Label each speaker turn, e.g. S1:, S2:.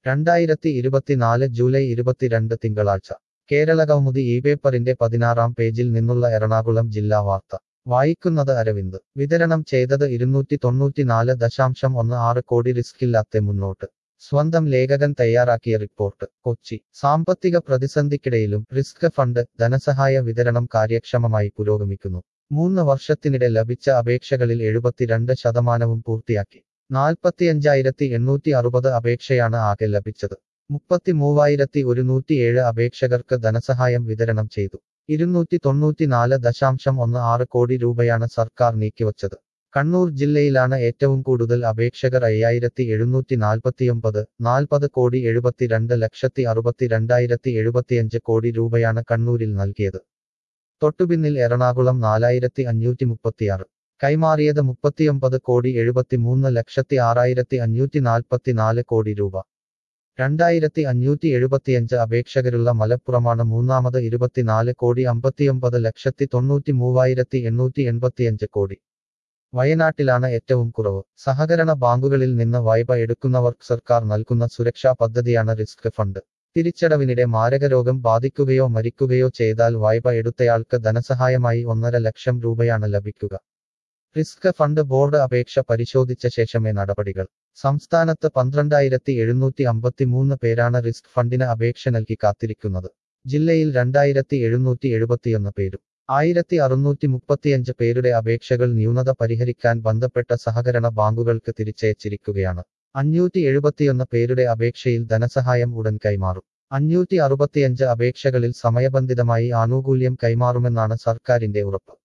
S1: രണ്ടായിരത്തി ഇരുപത്തിനാല് ജൂലൈ ഇരുപത്തിരണ്ട് തിങ്കളാഴ്ച കേരള കൗമുദി ഈ പേപ്പറിന്റെ പതിനാറാം പേജിൽ നിന്നുള്ള എറണാകുളം ജില്ലാ വാർത്ത വായിക്കുന്നത് അരവിന്ദ് വിതരണം ചെയ്തത് ഇരുന്നൂറ്റി തൊണ്ണൂറ്റിനാല് ദശാംശം ഒന്ന് ആറ് കോടി റിസ്കില്ലാത്തെ മുന്നോട്ട് സ്വന്തം ലേഖകൻ തയ്യാറാക്കിയ റിപ്പോർട്ട് കൊച്ചി സാമ്പത്തിക പ്രതിസന്ധിക്കിടയിലും റിസ്ക് ഫണ്ട് ധനസഹായ വിതരണം കാര്യക്ഷമമായി പുരോഗമിക്കുന്നു മൂന്ന് വർഷത്തിനിടെ ലഭിച്ച അപേക്ഷകളിൽ എഴുപത്തിരണ്ട് ശതമാനവും പൂർത്തിയാക്കി നാൽപ്പത്തിയഞ്ചായിരത്തി എണ്ണൂറ്റി അറുപത് അപേക്ഷയാണ് ആകെ ലഭിച്ചത് മുപ്പത്തി മൂവായിരത്തി ഒരുന്നൂറ്റിയേഴ് അപേക്ഷകർക്ക് ധനസഹായം വിതരണം ചെയ്തു ഇരുന്നൂറ്റി തൊണ്ണൂറ്റിനാല് ദശാംശം ഒന്ന് ആറ് കോടി രൂപയാണ് സർക്കാർ നീക്കിവച്ചത് കണ്ണൂർ ജില്ലയിലാണ് ഏറ്റവും കൂടുതൽ അപേക്ഷകർ അയ്യായിരത്തി എഴുന്നൂറ്റി നാൽപ്പത്തിയൊമ്പത് നാൽപ്പത് കോടി എഴുപത്തിരണ്ട് ലക്ഷത്തി അറുപത്തിരണ്ടായിരത്തി എഴുപത്തിയഞ്ച് കോടി രൂപയാണ് കണ്ണൂരിൽ നൽകിയത് തൊട്ടുപിന്നിൽ എറണാകുളം നാലായിരത്തി അഞ്ഞൂറ്റി മുപ്പത്തിയാറ് കൈമാറിയത് മുപ്പത്തിയൊമ്പത് കോടി എഴുപത്തിമൂന്ന് ലക്ഷത്തി ആറായിരത്തി അഞ്ഞൂറ്റി നാൽപ്പത്തിനാല് കോടി രൂപ രണ്ടായിരത്തി അഞ്ഞൂറ്റി എഴുപത്തിയഞ്ച് അപേക്ഷകരുള്ള മലപ്പുറമാണ് മൂന്നാമത് ഇരുപത്തിനാല് കോടി അമ്പത്തിയൊമ്പത് ലക്ഷത്തി തൊണ്ണൂറ്റി മൂവായിരത്തി എണ്ണൂറ്റി എൺപത്തിയഞ്ച് കോടി വയനാട്ടിലാണ് ഏറ്റവും കുറവ് സഹകരണ ബാങ്കുകളിൽ നിന്ന് വായ്പ എടുക്കുന്നവർക്ക് സർക്കാർ നൽകുന്ന സുരക്ഷാ പദ്ധതിയാണ് റിസ്ക് ഫണ്ട് തിരിച്ചടവിനിടെ മാരകരോഗം ബാധിക്കുകയോ മരിക്കുകയോ ചെയ്താൽ വായ്പ എടുത്തയാൾക്ക് ധനസഹായമായി ഒന്നര ലക്ഷം രൂപയാണ് ലഭിക്കുക റിസ്ക് ഫണ്ട് ബോർഡ് അപേക്ഷ പരിശോധിച്ച ശേഷമേ നടപടികൾ സംസ്ഥാനത്ത് പന്ത്രണ്ടായിരത്തി എഴുന്നൂറ്റി അമ്പത്തിമൂന്ന് പേരാണ് റിസ്ക് ഫണ്ടിന് അപേക്ഷ നൽകി കാത്തിരിക്കുന്നത് ജില്ലയിൽ രണ്ടായിരത്തി എഴുന്നൂറ്റി എഴുപത്തിയൊന്ന് പേരും ആയിരത്തി അറുന്നൂറ്റി മുപ്പത്തിയഞ്ച് പേരുടെ അപേക്ഷകൾ ന്യൂനത പരിഹരിക്കാൻ ബന്ധപ്പെട്ട സഹകരണ ബാങ്കുകൾക്ക് തിരിച്ചയച്ചിരിക്കുകയാണ് അഞ്ഞൂറ്റി എഴുപത്തിയൊന്ന് പേരുടെ അപേക്ഷയിൽ ധനസഹായം ഉടൻ കൈമാറും അഞ്ഞൂറ്റി അറുപത്തിയഞ്ച് അപേക്ഷകളിൽ സമയബന്ധിതമായി ആനുകൂല്യം കൈമാറുമെന്നാണ് സർക്കാരിന്റെ ഉറപ്പ്